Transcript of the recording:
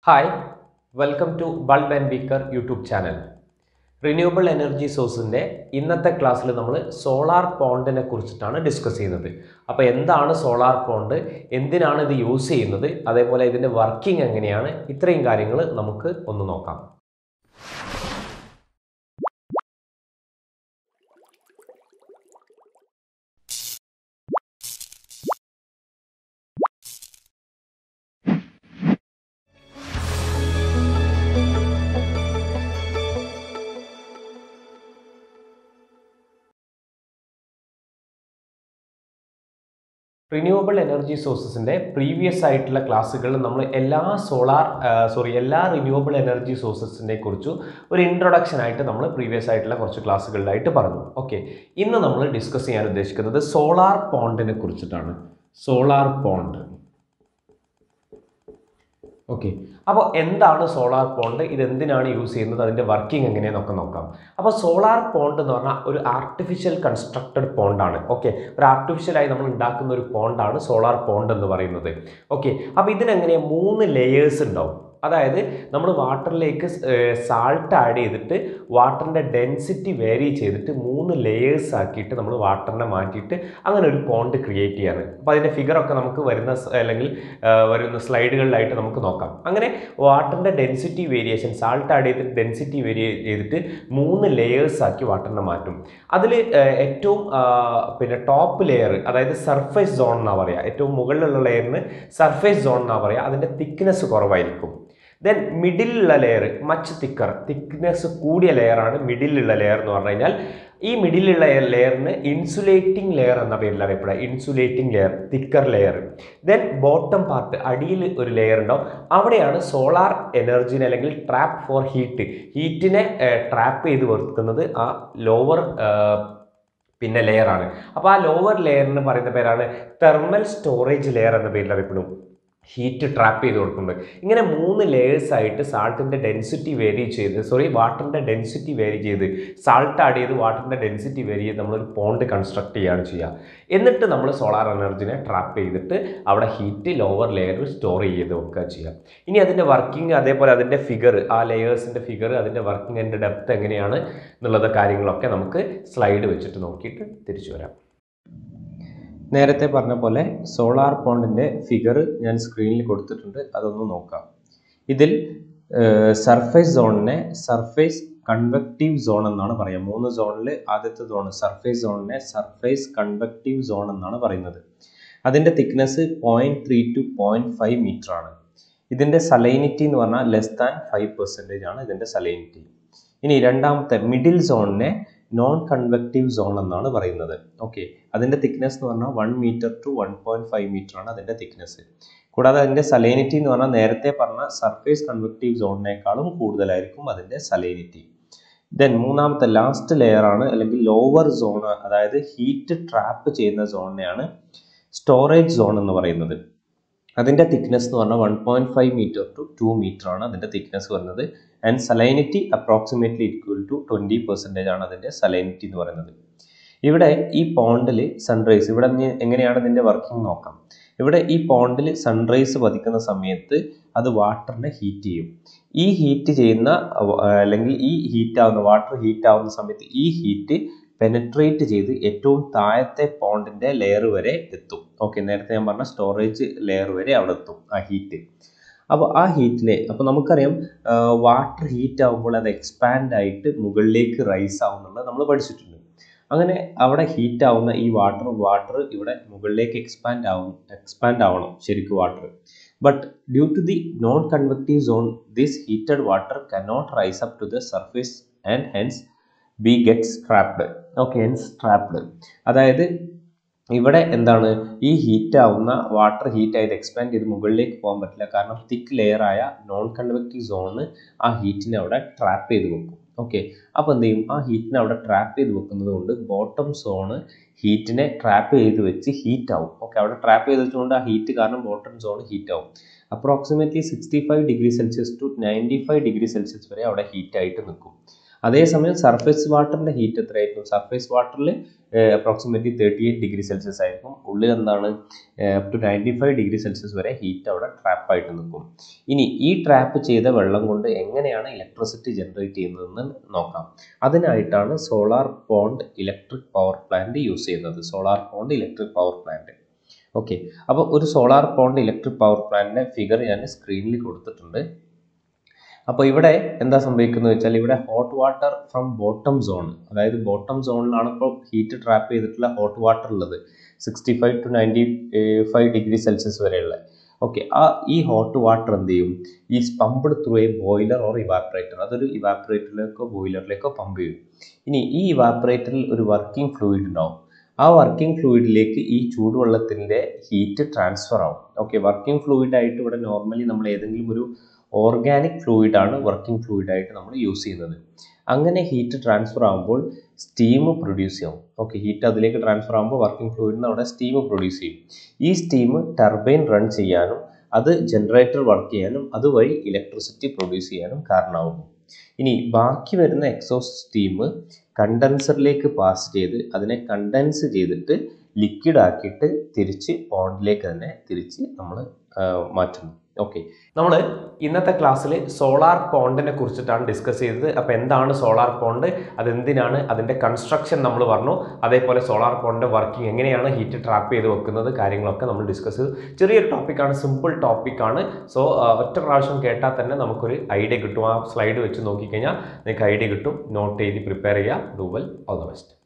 hi welcome to bulb and beaker YouTube channel renewable energy സോഴ്സിൻ്റെ ഇന്നത്തെ ക്ലാസ്സിൽ നമ്മൾ സോളാർ പോണ്ടിനെ കുറിച്ചിട്ടാണ് ഡിസ്കസ് ചെയ്യുന്നത് അപ്പോൾ എന്താണ് സോളാർ പോണ്ട് എന്തിനാണ് ഇത് യൂസ് ചെയ്യുന്നത് അതേപോലെ ഇതിൻ്റെ വർക്കിംഗ് എങ്ങനെയാണ് ഇത്രയും കാര്യങ്ങൾ നമുക്ക് ഒന്ന് നോക്കാം റിന്യൂവബിൾ എനർജി സോഴ്സസിൻ്റെ പ്രീവിയസ് ആയിട്ടുള്ള ക്ലാസ്സുകളിൽ നമ്മൾ എല്ലാ സോളാർ സോറി എല്ലാ റിന്യൂവബിൾ എനർജി സോഴ്സസിനെ കുറിച്ചും ഒരു ഇൻട്രൊഡക്ഷൻ ആയിട്ട് നമ്മൾ പ്രീവിയസ് ആയിട്ടുള്ള കുറച്ച് ക്ലാസ്സുകളിലായിട്ട് പറഞ്ഞു ഓക്കെ ഇന്ന് നമ്മൾ ഡിസ്കസ് ചെയ്യാൻ ഉദ്ദേശിക്കുന്നത് സോളാർ പോണ്ടിനെ കുറിച്ചിട്ടാണ് സോളാർ പോണ്ട് ഓക്കെ അപ്പോൾ എന്താണ് സോളാർ പോണ്ട് ഇത് എന്തിനാണ് യൂസ് ചെയ്യുന്നത് അതിൻ്റെ വർക്കിംഗ് എങ്ങനെയെന്നൊക്കെ നോക്കാം അപ്പോൾ സോളാർ പോണ്ട് എന്ന് പറഞ്ഞാൽ ഒരു ആർട്ടിഫിഷ്യൽ കൺസ്ട്രക്റ്റഡ് പോണ്ടാണ് ഓക്കെ ഒരു ആർട്ടിഫിഷ്യലായി നമ്മൾ ഉണ്ടാക്കുന്ന ഒരു പോണ്ടാണ് സോളാർ പോണ്ട് എന്ന് പറയുന്നത് ഓക്കെ അപ്പോൾ ഇതിനെങ്ങനെ മൂന്ന് ലെയേഴ്സ് ഉണ്ടാവും അതായത് നമ്മൾ വാട്ടറിലേക്ക് സാൾട്ട് ആഡ് ചെയ്തിട്ട് വാട്ടറിൻ്റെ ഡെൻസിറ്റി വേരി ചെയ്തിട്ട് മൂന്ന് ലെയേഴ്സ് ആക്കിയിട്ട് നമ്മൾ വാട്ടറിനെ മാറ്റിയിട്ട് അങ്ങനെ ഒരു പോണ്ട് ക്രിയേറ്റ് ചെയ്യാണ് അപ്പോൾ അതിൻ്റെ ഫിഗറൊക്കെ നമുക്ക് വരുന്ന സ് അല്ലെങ്കിൽ ആ, വരുന്ന സ്ലൈഡുകളിലായിട്ട് നമുക്ക് നോക്കാം അങ്ങനെ വാട്ടറിൻ്റെ ഡെൻസിറ്റി വേരിയേഷൻ സാൾട്ട് ആഡ് ചെയ്തിട്ട് ഡെൻസിറ്റി വേരി ചെയ്തിട്ട് മൂന്ന് ലെയേഴ്സ് ആക്കി വാട്ടറിനെ മാറ്റും അതിൽ ഏറ്റവും ആ, പിന്നെ ടോപ്പ് ലെയർ അതായത് സർഫേസ് സോൺ എന്നാണ് പറയുക ഏറ്റവും മുകളിലുള്ള ലെയറിന് സർഫേസ് സോൺ എന്നാണ് പറയുക അതിൻ്റെ തിക്നെസ് കുറവായിരിക്കും ദെൻ മിഡിലുള്ള ലെയർ മച്ച് തിക്കർ തിക്നെസ് കൂടിയ ലെയറാണ് മിഡിലുള്ള ലെയർ എന്ന് പറഞ്ഞു കഴിഞ്ഞാൽ ഈ മിഡിലുള്ള ലെയറിന് ഇൻസുലേറ്റിംഗ് ലെയർ എന്ന പേരിൽ അറിയപ്പെടുക insulating layer thicker layer then bottom part അടിയിൽ ഒരു ലെയർ ഉണ്ടാവും അവിടെയാണ് സോളാർ എനർജിനെ അല്ലെങ്കിൽ ട്രാപ്പ് ഫോർ ഹീറ്റ് ഹീറ്റിനെ ട്രാപ്പ് ചെയ്ത് വെക്കുന്നത് ആ ലോവർ പിന്നെ ലെയറാണ് അപ്പോൾ ആ ലോവർ ലെയറിന് പറയുന്ന പേരാണ് തെർമൽ സ്റ്റോറേജ് ലെയർ എന്ന പേരിൽ അറിയപ്പെടും ഹീറ്റ് ട്രാപ്പ് ചെയ്ത് കൊടുക്കുന്നുണ്ട് ഇങ്ങനെ മൂന്ന് ലേയേഴ്സ് ആയിട്ട് സാൾട്ടിൻ്റെ ഡെൻസിറ്റി വേരി ചെയ്ത് സോറി വാട്ടറിൻ്റെ ഡെൻസിറ്റി വേരി ചെയ്ത് സാൾട്ട് ആഡ് ചെയ്ത് വാട്ടറിൻ്റെ ഡെൻസിറ്റി വേരി ചെയ്ത് നമ്മളൊരു പോണ്ട് കൺസ്ട്രക്ട് ചെയ്യുകയാണ് ചെയ്യുക എന്നിട്ട് നമ്മൾ സോളാർ എനർജിനെ ട്രാപ്പ് ചെയ്തിട്ട് അവിടെ ഹീറ്റ് ലോവർ ലെയറിൽ സ്റ്റോർ ചെയ്ത് വെക്കുക ചെയ്യുക ഇനി അതിൻ്റെ വർക്കിംഗ് അതേപോലെ അതിൻ്റെ ഫിഗർ ആ ലെയേഴ്സിൻ്റെ ഫിഗർ അതിൻ്റെ വർക്കിംഗ് അതിൻ്റെ ഡെപ്ത് എങ്ങനെയാണ് എന്നുള്ള കാര്യങ്ങളൊക്കെ നമുക്ക് സ്ലൈഡ് വെച്ചിട്ട് നോക്കിയിട്ട് തിരിച്ചു വരാം നേരത്തെ പറഞ്ഞ പോലെ സോളാർ പോണ്ടിൻ്റെ ഫിഗർ ഞാൻ സ്ക്രീനിൽ കൊടുത്തിട്ടുണ്ട് അതൊന്ന് നോക്കാം ഇതിൽ സർഫേസ് സോണിനെ സർഫേസ് കൺവെക്റ്റീവ് സോൺ എന്നാണ് പറയുക മൂന്ന് സോണിൽ ആദ്യത്തെ സോൺ സർഫേസ് സോണിനെ സർഫേസ് കൺവെക്റ്റീവ് സോൺ എന്നാണ് പറയുന്നത് അതിൻ്റെ thickness point three to point five metre ആണ് ഇതിൻ്റെ സലൈനിറ്റി എന്ന് പറഞ്ഞാൽ ലെസ് ദാൻ ഫൈവ് പെർസെൻറ്റേജ് ആണ് ഇതിൻ്റെ സലൈനിറ്റി ഇനി രണ്ടാമത്തെ മിഡിൽ സോണിനെ നോൺ കൺവെക്റ്റീവ് സോൺ എന്നാണ് പറയുന്നത് ഓക്കെ അതിൻ്റെ തിക്നെസ് എന്ന് പറഞ്ഞാൽ one metre to one point five metre ആണ് അതിൻ്റെ തിക്നെസ് കൂടാതെ അതിൻ്റെ സലൈനിറ്റി എന്ന് പറഞ്ഞാൽ നേരത്തെ പറഞ്ഞ സർഫേസ് കൺവെക്റ്റീവ് സോണിനേക്കാളും കൂടുതലായിരിക്കും അതിൻ്റെ സലൈനിറ്റി ദെൻ മൂന്നാമത്തെ ലാസ്റ്റ് ലെയർ ആണ് അല്ലെങ്കിൽ ലോവർ സോൺ അതായത് ഹീറ്റ് ട്രാപ്പ് ചെയ്യുന്ന സോണിനെയാണ് സ്റ്റോറേജ് സോൺ എന്ന് പറയുന്നത് അതിൻ്റെ തിക്നെസ് എന്ന് പറഞ്ഞാൽ one point five metre to two metre ആണ് അതിൻ്റെ തിക്നെസ് വരുന്നത് and salinity approximately equal to twenty percentage ആണ് അതിൻ്റെ സലൈനിറ്റി എന്ന് പറയുന്നത് ഇവിടെ ഈ പോണ്ടിൽ സൺറൈസ് ഇവിടെ ഇനി എങ്ങനെയാണ് ഇതിൻ്റെ വർക്കിംഗ് നോക്കാം ഇവിടെ ഈ പോണ്ടിൽ സൺറൈസ് പതിക്കുന്ന സമയത്ത് അത് വാട്ടറിനെ ഹീറ്റ് ചെയ്യും ഈ ഹീറ്റ് ചെയ്യുന്ന അവ- അല്ലെങ്കിൽ ഈ ഹീറ്റ് ആവുന്ന വാട്ടർ ഹീറ്റ് ആവുന്ന സമയത്ത് ഈ ഹീറ്റ് പെനട്രേറ്റ് ചെയ്ത് ഏറ്റവും താഴത്തെ പോണ്ടിൻ്റെ ലെയർ വരെ എത്തും ഓക്കെ നേരത്തെ ഞാൻ പറഞ്ഞ സ്റ്റോറേജ് ലെയർ വരെ അവിടെ എത്തും ആ ഹീറ്റ് അപ്പോൾ ആ ഹീറ്റിനെ അപ്പോൾ നമുക്കറിയാം വാട്ടർ ഹീറ്റ് ആകുമ്പോൾ അത് എക്സ്പാൻഡ് ആയിട്ട് മുകളിലേക്ക് റൈസ് ആവുന്നുള്ളത് നമ്മൾ പഠിച്ചിട്ടുണ്ട് അങ്ങനെ അവിടെ ഹീറ്റ് ആവുന്ന ഈ വാട്ടർ വാട്ടർ ഇവിടെ മുകളിലേക്ക് എക്സ്പാൻഡ് ആവും എക്സ്പാൻഡ് ആവണം ശരിക്കും water but due to the non convective zone this heated water cannot rise up to the surface and hence be gets trapped okay hence trapped അതായത് ഇവിടെ എന്താണ് ഈ ഹീറ്റ് ആവുന്ന വാട്ടർ ഹീറ്റ് ആയത് എക്സ്പാൻഡ് ചെയ്ത് മുകളിലേക്ക് പോകാൻ പറ്റില്ല കാരണം തിക്ക് ലെയർ ആയ നോൺ കൺവെക്റ്റീവ് സോണ് ആ ഹീറ്റിനെ അവിടെ ട്രാപ്പ് ചെയ്ത് വെക്കും ഓക്കെ അപ്പോൾ എന്ത് ചെയ്യും ആ ഹീറ്റിനെ അവിടെ ട്രാപ്പ് ചെയ്ത് വെക്കുന്നത് കൊണ്ട് ബോട്ടം സോണ് ഹീറ്റിനെ ട്രാപ്പ് ചെയ്ത് വെച്ച് ഹീറ്റ് ആവും ഓക്കെ അവിടെ ട്രാപ്പ് ചെയ്ത് വെച്ചുകൊണ്ട് ആ ഹീറ്റ് കാരണം ബോട്ടം സോൺ ഹീറ്റ് ആവും approximately sixty five degree Celsius to ninety five degree Celsius വരെ അവിടെ ഹീറ്റ് ആയിട്ട് നിൽക്കും അതേസമയം സർഫേസ് വാട്ടറിൻ്റെ ഹീറ്റ് എത്രയായിരിക്കും സർഫേസ് വാട്ടറിൽ approximately thirty eight degree Celsius ആയിരിക്കും ഉള്ളിൽ എന്താണ് up to ninety five degree Celsius വരെ ഹീറ്റ് അവിടെ ട്രാപ്പായിട്ട് നിൽക്കും ഇനി ഈ ട്രാപ്പ് ചെയ്ത വെള്ളം കൊണ്ട് എങ്ങനെയാണ് ഇലക്ട്രിസിറ്റി ജനറേറ്റ് ചെയ്യുന്നതെന്ന് നോക്കാം അതിനായിട്ടാണ് solar pond electric power plant use ചെയ്യുന്നത് solar pond electric power plant okay അപ്പോൾ ഒരു സോളാർ പോണ്ട് ഇലക്ട്രിക് പവർ പ്ലാന്റിൻ്റെ ഫിഗർ ഞാൻ സ്ക്രീനിൽ കൊടുത്തിട്ടുണ്ട് അപ്പോൾ ഇവിടെ എന്താ സംഭവിക്കുന്നത് വെച്ചാൽ ഇവിടെ hot water from bottom zone അതായത് ബോട്ടം സോണിലാണ് ഇപ്പോൾ ഹീറ്റ് ട്രാപ്പ് ചെയ്തിട്ടുള്ള ഹോട്ട് വാട്ടർ ഉള്ളത് sixty five to ninety five degree Celsius വരെയുള്ള ഓക്കെ ആ ഈ ഹോട്ട് വാട്ടർ എന്ത് ചെയ്യും ഈ pumped through a boiler or evaporator അതൊരു ഇവാപ്പറേറ്ററിലേക്കോ ബോയിലറിലേക്കോ പമ്പ് ചെയ്യും ഇനി ഈ ഇവാപ്പറേറ്ററിൽ ഒരു വർക്കിംഗ് ഫ്ലൂയിഡ് ഉണ്ടാവും ആ വർക്കിംഗ് ഫ്ലൂയിഡിലേക്ക് ഈ ചൂടുവെള്ളത്തിൻ്റെ ഹീറ്റ് ട്രാൻസ്ഫർ ആവും ഓക്കെ വർക്കിംഗ് ഫ്ലൂയിഡ് ആയിട്ട് ഇവിടെ നോർമലി നമ്മൾ ഏതെങ്കിലും ഒരു ഓർഗാനിക് ഫ്ലൂയിഡാണ് വർക്കിംഗ് ഫ്ലൂയിഡായിട്ട് നമ്മൾ യൂസ് ചെയ്യുന്നത് അങ്ങനെ ഹീറ്റ് ട്രാൻസ്ഫർ ആകുമ്പോൾ സ്റ്റീം പ്രൊഡ്യൂസ് ചെയ്യും ഓക്കെ ഹീറ്റ് അതിലേക്ക് ട്രാൻസ്ഫർ ആകുമ്പോൾ വർക്കിംഗ് ഫ്ലൂയിഡിൽ നിന്ന് അവിടെ സ്റ്റീം പ്രൊഡ്യൂസ് ചെയ്യും ഈ സ്റ്റീം ടർബൈൻ റൺ ചെയ്യാനും അത് ജനറേറ്റർ വർക്ക് ചെയ്യാനും അതുവഴി ഇലക്ട്രിസിറ്റി പ്രൊഡ്യൂസ് ചെയ്യാനും കാരണമാകുന്നു ഇനി ബാക്കി വരുന്ന എക്സോസ്റ്റ് സ്റ്റീം കണ്ടൻസറിലേക്ക് പാസ് ചെയ്ത് അതിനെ കണ്ടൻസ് ചെയ്തിട്ട് ലിക്വിഡ് ആക്കിയിട്ട് തിരിച്ച് പോണ്ടിലേക്ക് തന്നെ തിരിച്ച് നമ്മൾ മാറ്റുന്നു ഓക്കെ നമ്മൾ ഇന്നത്തെ ക്ലാസ്സിൽ സോളാർ പോണ്ടിനെ കുറിച്ചിട്ടാണ് ഡിസ്കസ് ചെയ്തത് അപ്പോൾ എന്താണ് സോളാർ പോണ്ട് അതെന്തിനാണ് അതിൻ്റെ കൺസ്ട്രക്ഷൻ നമ്മൾ പറഞ്ഞു അതേപോലെ സോളാർ പോണ്ടിൻ്റെ വർക്കിംഗ് എങ്ങനെയാണ് ഹീറ്റ് ട്രാപ്പ് ചെയ്ത് വെക്കുന്നത് കാര്യങ്ങളൊക്കെ നമ്മൾ ഡിസ്കസ് ചെയ്തു ചെറിയൊരു ടോപ്പിക്കാണ് സിമ്പിൾ ടോപ്പിക്കാണ് സോ ഒറ്റ പ്രാവശ്യം കേട്ടാൽ തന്നെ നമുക്കൊരു ഐഡിയ കിട്ടും ആ സ്ലൈഡ് വെച്ച് നോക്കിക്കഴിഞ്ഞാൽ നിങ്ങൾക്ക് ഐഡിയ കിട്ടും നോട്ട് എഴുതി പ്രിപ്പയർ ചെയ്യുക do well all the best